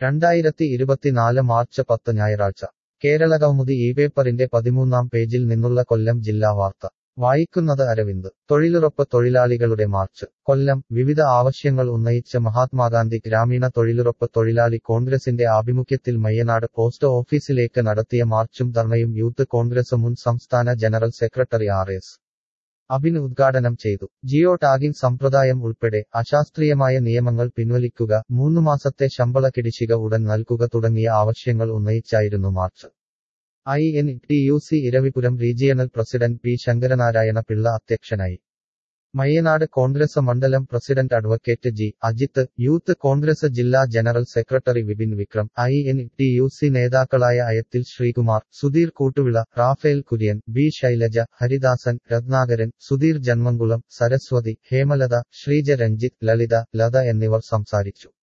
രണ്ടായിരത്തി ഇരുപത്തിനാല് മാർച്ച് പത്ത് ഞായറാഴ്ച കേരളകൗമുദി ഈ പേപ്പറിന്റെ പതിമൂന്നാം പേജിൽ നിന്നുള്ള കൊല്ലം ജില്ലാ വാർത്ത വായിക്കുന്നത് അരവിന്ദ് തൊഴിലുറപ്പ് തൊഴിലാളികളുടെ മാർച്ച് കൊല്ലം വിവിധ ആവശ്യങ്ങൾ ഉന്നയിച്ച് മഹാത്മാഗാന്ധി ഗ്രാമീണ തൊഴിലുറപ്പ് തൊഴിലാളി കോൺഗ്രസിന്റെ ആഭിമുഖ്യത്തിൽ മയ്യനാട് പോസ്റ്റ് ഓഫീസിലേക്ക് നടത്തിയ മാർച്ചും ധർണയും യൂത്ത് കോൺഗ്രസ് മുൻ സംസ്ഥാന general secretary R S Abin ഉദ്ഘാടനം ചെയ്തു ജിയോ ടാഗിംഗ് സമ്പ്രദായം ഉൾപ്പെടെ അശാസ്ത്രീയമായ നിയമങ്ങൾ പിൻവലിക്കുക മൂന്നു മാസത്തെ ശമ്പള കിടിശിക ഉടൻ നൽകുക തുടങ്ങിയ ആവശ്യങ്ങൾ ഉന്നയിച്ചായിരുന്നു march I N T U C Eravipuram regional president P Sankaranarayana Pillai അധ്യക്ഷനായി മയ്യനാട് കോൺഗ്രസ് മണ്ഡലം president advocate G Ajith youth Congress ജില്ലാ general secretary Vipin Vikram I N T U C നേതാക്കളായ അയത്തിൽ ശ്രീകുമാർ സുധീർ കൂട്ടുവിള റാഫേൽ കുര്യൻ ബി ശൈലജ ഹരിദാസൻ രത്നാകരൻ സുധീർ ജന്മംകുളം സരസ്വതി ഹേമലത ശ്രീജ രഞ്ജിത്ത് ലളിത ലത എന്നിവർ സംസാരിച്ചു